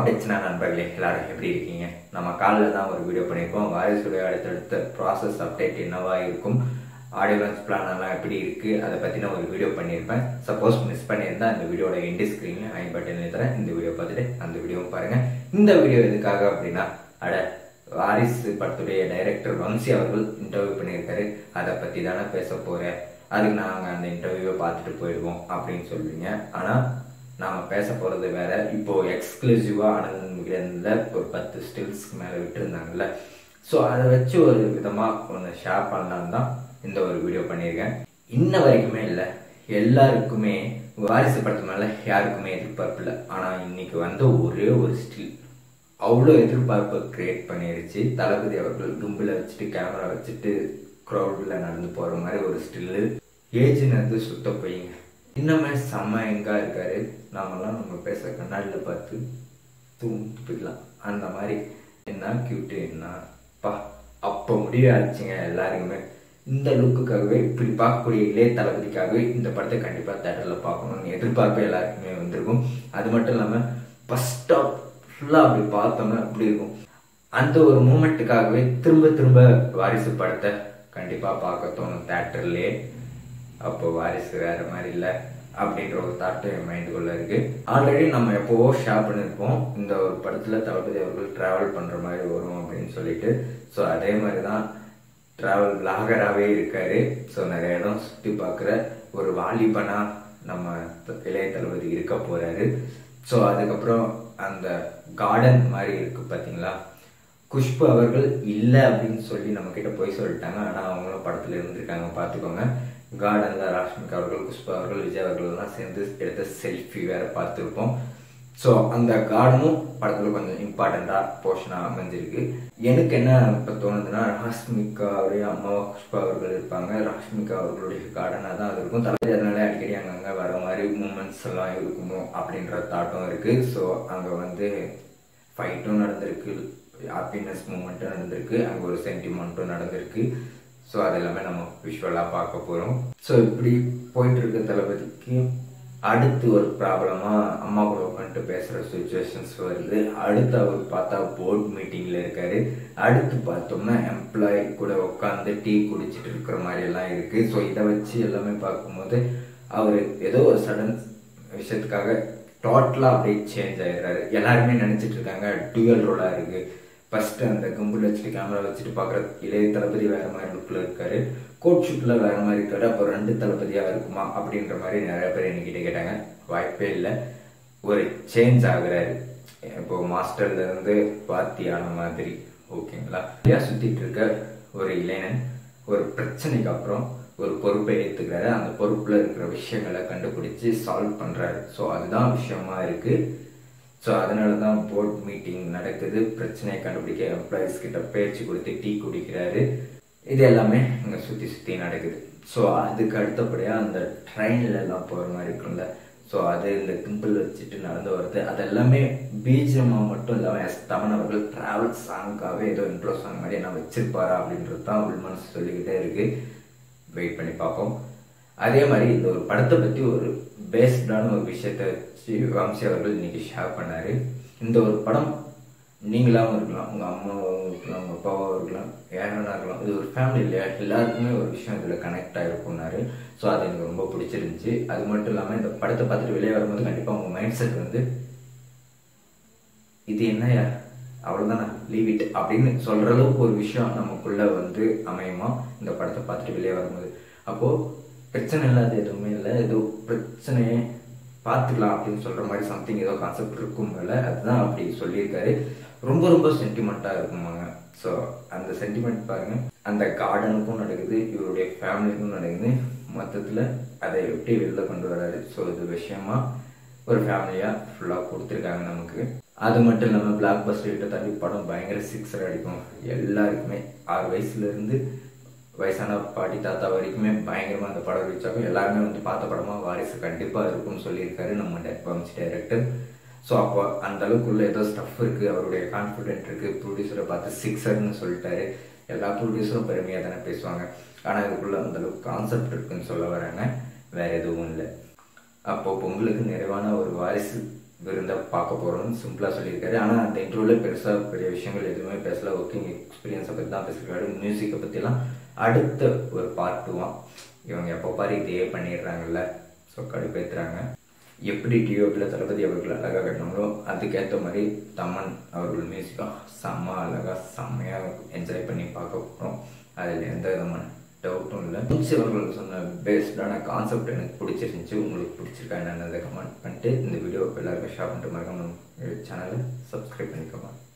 அப்டேட்ஸ்னா நண்பர்களே எல்லாரும் எப்படி இருக்கீங்க நம்ம காலில் தான் ஒரு வீடியோ பண்ணியிருக்கோம் வாரிசுடைய அடுத்தடுத்த ப்ராசஸ் அப்டேட் என்னவா இருக்கும் ஆடியோ லான்ச் பிளான் எல்லாம் எப்படி இருக்கு அதை பற்றின ஒரு வீடியோ பண்ணியிருப்பேன் சப்போஸ் மிஸ் பண்ணியிருந்தா இந்த வீடியோட எண்டு ஸ்க்ரீன்ல ஐ பட்டன் தரேன் இந்த வீடியோ பார்த்துட்டு அந்த வீடியோவும் பாருங்க இந்த வீடியோ எதுக்காக அப்படின்னா அட வாரிசு படத்துடைய டைரக்டர் வம்சி அவர்கள் இன்டர்வியூ பண்ணியிருக்காரு அதை பற்றி தானே பேச போறேன் அதுக்கு நாங்கள் அந்த இன்டர்வியூவை பார்த்துட்டு போயிடுவோம் அப்படின்னு சொல்றீங்க ஆனால் நாம பேச போறது வேற இப்போ எக்ஸ்க்ளூசிவா ஆனந்த்ல ஒரு பத்து ஸ்டில்ஸ்க்கு மேல விட்டுருந்தாங்கல்ல ஸோ அதை வச்சு ஒரு விதமா ஒன்று ஷேர் பண்ணலான்னு தான் இந்த ஒரு வீடியோ பண்ணியிருக்கேன் இன்ன வரைக்குமே இல்லை எல்லாருக்குமே வாரிசு படத்து மேல யாருக்குமே எதிர்பார்ப்பு இல்லை ஆனா இன்னைக்கு வந்த ஒரே ஒரு ஸ்டில் அவ்வளோ எதிர்பார்ப்பை கிரியேட் பண்ணிருச்சு தளபதி அவர்கள் கும்பில் வச்சுட்டு கேமரா வச்சுட்டு க்ரௌடில் நடந்து போகிற மாதிரி ஒரு ஸ்டில்லு ஏஜ்னது சுத்த போயிங்க இன்னுமே செம்ம எங்கா இருக்காரு நாமெல்லாம் நம்ம பேச கண்ணாடியில் பார்த்து தூங்கிட்டு போயிடலாம் அந்த மாதிரி என்ன கியூட்டு என்ன பா அப்போ முடிவு ஆச்சுங்க எல்லாருக்குமே இந்த லுக்குக்காகவே இப்படி பார்க்கக்கூடிய இளைய தளபதிக்காகவே இந்த படத்தை கண்டிப்பாக தேட்டரில் பார்க்கணும்னு எதிர்பார்ப்பு எல்லாருக்குமே வந்திருக்கும் அது மட்டும் இல்லாமல் ஃபஸ்ட் ஸ்டாப் ஃபுல்லாக அப்படி பார்த்தோம்னா அப்படி இருக்கும் அந்த ஒரு மூமெண்ட்டுக்காகவே திரும்ப திரும்ப வாரிசு படத்தை கண்டிப்பாக பார்க்க தோணும் தேட்டர்லேயே அப்போ வாரிசு வேற மாதிரி இல்லை அப்படின்ற ஒரு தாட்டு என் மைண்டுக்குள்ள இருக்கு ஆல்ரெடி நம்ம எப்போவோ ஷேர் பண்ணியிருப்போம் இந்த ஒரு படத்துல தளபதி அவர்கள் டிராவல் பண்ற மாதிரி வரும் அப்படின்னு சொல்லிட்டு ஸோ அதே மாதிரி தான் டிராவல் பிளாகராகவே இருக்காரு ஸோ நிறைய இடம் சுற்றி பார்க்குற ஒரு வாலிபனா நம்ம இளைய தளபதி இருக்க போறாரு ஸோ அதுக்கப்புறம் அந்த கார்டன் மாதிரி இருக்கு பார்த்தீங்களா குஷ்பு அவர்கள் இல்லை அப்படின்னு சொல்லி நம்ம கிட்ட போய் சொல்லிட்டாங்க ஆனால் அவங்களும் படத்துல இருந்திருக்காங்க பார்த்துக்கோங்க கார்டன்ல ராஷ்மிகா அவர்கள் குஷ்பு அவர்கள் விஜய் அவர்கள் எல்லாம் சேர்ந்து எடுத்த செல்ஃபி வேற பார்த்துருப்போம் ஸோ அந்த கார்டனும் படத்துல கொஞ்சம் இம்பார்ட்டண்டா போர்ஷனா அமைஞ்சிருக்கு எனக்கு என்ன இப்போ தோணுதுன்னா ராஷ்மிகாவுடைய அம்மாவா குஷ்பா அவர்கள் இருப்பாங்க ராஷ்மிகா அவர்களுடைய கார்டனாக தான் அது இருக்கும் தளபதி அதனால அடிக்கடி அங்கங்கே வர மாதிரி மூமெண்ட்ஸ் எல்லாம் இருக்குமோ அப்படின்ற தாட்டம் இருக்கு ஸோ அங்கே வந்து ஃபைட்டும் நடந்திருக்கு ஹாப்பினஸ் மூமெண்ட்டும் நடந்திருக்கு அங்கே ஒரு சென்டிமெண்ட்டும் நடந்திருக்கு ஸோ அது எல்லாமே நம்ம விஷுவலாக பார்க்க போகிறோம் ஸோ இப்படி போயிட்டு இருக்க தளபதிக்கு அடுத்து ஒரு ப்ராப்ளமாக அம்மா கூட உட்காந்துட்டு பேசுகிற சுச்சுவேஷன்ஸ் வருது அடுத்து அவர் பார்த்தா போர்ட் மீட்டிங்கில் இருக்காரு அடுத்து பார்த்தோம்னா எம்ப்ளாயி கூட உட்காந்து டீ குடிச்சிட்டு இருக்கிற மாதிரி எல்லாம் இருக்குது ஸோ இதை வச்சு எல்லாமே பார்க்கும்போது அவர் ஏதோ ஒரு சடன் விஷயத்துக்காக டோட்டலாக அப்படியே சேஞ்ச் ஆயிடுறாரு எல்லாருமே நினச்சிட்டு இருக்காங்க டுவெல் ரோலாக இருக்குது ஃபர்ஸ்ட் அந்த கும்பல் வச்சுட்டு கேமரா வச்சுட்டு பார்க்குற இளைய தளபதி வேற மாதிரி லுக்கில் இருக்காரு கோட் ஷூட்டில் வேற மாதிரி இருக்காரு அப்போ ரெண்டு தளபதியாக இருக்குமா அப்படின்ற மாதிரி நிறைய பேர் என்கிட்ட கேட்டாங்க வாய்ப்பே இல்லை ஒரு சேஞ்ச் ஆகுறாரு இப்போ மாஸ்டர்ல இருந்து பாத்தியான மாதிரி ஓகேங்களா சுத்திட்டு இருக்க ஒரு இளைஞன் ஒரு பிரச்சனைக்கு அப்புறம் ஒரு பொறுப்பை ஏற்றுக்கிறாரு அந்த பொறுப்பில் இருக்கிற விஷயங்களை கண்டுபிடிச்சு சால்வ் பண்ணுறாரு ஸோ அதுதான் விஷயமா இருக்கு ஸோ அதனால தான் போர்ட் மீட்டிங் நடக்குது பிரச்சனையை கண்டுபிடிக்க எம்ப்ளாயிஸ் கிட்ட பயிற்சி கொடுத்து டீ குடிக்கிறாரு இது எல்லாமே இங்கே சுற்றி சுற்றி நடக்குது ஸோ அதுக்கு அடுத்தபடியாக அந்த ட்ரெயினில் எல்லாம் போகிற மாதிரி இருக்கும்ல ஸோ அது இந்த கிம்பிள் வச்சுட்டு நடந்து வருது அது எல்லாமே பிஜிஎம்மாக மட்டும் இல்லாமல் எஸ் தமன் அவர்கள் ட்ராவல் சாங்காகவே ஏதோ இன்ட்ரோ சாங் மாதிரி என்ன வச்சிருப்பாரா அப்படின்றது தான் உள் மனசு சொல்லிக்கிட்டே இருக்கு வெயிட் பண்ணி பார்ப்போம் அதே மாதிரி இந்த ஒரு படத்தை பற்றி ஒரு பேஸ்டான ஒரு விஷயத்தை வச்சு வம்சி அவர்கள் இன்னைக்கு ஷேர் பண்ணாரு இந்த ஒரு படம் நீங்களாகவும் இருக்கலாம் உங்கள் அம்மாவும் இருக்கலாம் உங்கள் அப்பாவும் இருக்கலாம் யாரானா இருக்கலாம் இது ஒரு ஃபேமிலி இல்லையா எல்லாருக்குமே ஒரு விஷயம் இதில் கனெக்ட் ஆகிருக்கும்னாரு ஸோ அது எனக்கு ரொம்ப பிடிச்சிருந்துச்சு அது மட்டும் இல்லாமல் இந்த படத்தை பார்த்துட்டு வெளியே வரும்போது கண்டிப்பாக உங்கள் மைண்ட் செட் வந்து இது என்னையா அவ்வளோதானா லீவ் இட் அப்படின்னு சொல்கிற அளவுக்கு ஒரு விஷயம் நமக்குள்ள வந்து அமையுமா இந்த படத்தை பார்த்துட்டு வெளியே வரும்போது அப்போது பிரச்சனை இல்லாத எதுவுமே இல்லை ஏதோ பிரச்சனையே பார்த்துக்கலாம் அப்படின்னு சொல்கிற மாதிரி சம்திங் ஏதோ கான்செப்ட் இருக்கும் போல அதுதான் அப்படி சொல்லியிருக்காரு ரொம்ப ரொம்ப சென்டிமெண்ட்டாக இருக்குமாங்க ஸோ அந்த சென்டிமெண்ட் பாருங்க அந்த கார்டனுக்கும் நடக்குது இவருடைய ஃபேமிலிக்கும் நடக்குது மொத்தத்தில் அதை எப்படி வெளில கொண்டு வராரு ஸோ இது விஷயமா ஒரு ஃபேமிலியாக ஃபுல்லாக கொடுத்துருக்காங்க நமக்கு அது மட்டும் இல்லாமல் பிளாக் பஸ்டர் கிட்ட தாண்டி படம் பயங்கர சிக்ஸர் அடிக்கும் எல்லாருக்குமே ஆறு வயசுலேருந்து வயசான பாட்டி தாத்தா வரைக்குமே பயங்கரமாக அந்த படம் ரீச் ஆகும் எல்லாருமே வந்து பார்த்த படமாக வாரிசு கண்டிப்பாக இருக்கும்னு சொல்லியிருக்காரு நம்ம வம்சி டைரக்டர் ஸோ அப்போ அந்த அளவுக்குள்ள ஏதோ ஸ்டஃப் இருக்குது அவருடைய கான்ஃபிடென்ட் இருக்குது ப்ரொடியூசரை பார்த்து சிக்ஸர்னு சொல்லிட்டாரு எல்லா ப்ரொடியூசரும் பெருமையாக தானே பேசுவாங்க ஆனால் இதுக்குள்ள அந்த அளவுக்கு கான்செப்ட் இருக்குன்னு சொல்ல வராங்க வேற எதுவும் இல்லை அப்போ பொங்கலுக்கு நிறைவான ஒரு வாரிசு விருந்தை பார்க்க போகிறோம்னு சிம்பிளாக சொல்லியிருக்காரு ஆனால் அந்த இன்டர்வியூவில் பெருசாக பெரிய விஷயங்கள் எதுவுமே பேசல ஒர்க்கிங் எக்ஸ்பீரியன்ஸை பற்றி தான் பேசியிருக்காரு மியூசிக்கை பற்றிலாம் அடுத்த ஒரு பார்ட் டூவாக இவங்க எப்போ பாரு இதையே பண்ணிடுறாங்கல்ல ஸோ கடுப்பேற்றுறாங்க எப்படி டிஓபியில் தளபதி அவர்கள் அழகாக கட்டினாங்களோ அதுக்கேற்ற மாதிரி தமன் அவர்கள் மியூசிக்காக செம்ம அழகாக செம்மையாக என்ஜாய் பண்ணி பார்க்க போகிறோம் அதில் எந்த விதமான டவுட்டும் இல்லை மியூசி அவர்கள் சொன்ன பேஸ்டான கான்செப்ட் எனக்கு பிடிச்சிருந்துச்சி உங்களுக்கு பிடிச்சிருக்கா என்னென்னதை கமெண்ட் பண்ணிட்டு இந்த வீடியோ எல்லாருக்கும் ஷேர் பண்ணிட்டு மறக்காம சேனலை சப்ஸ்கிரைப் பண்ணிக்கோங்க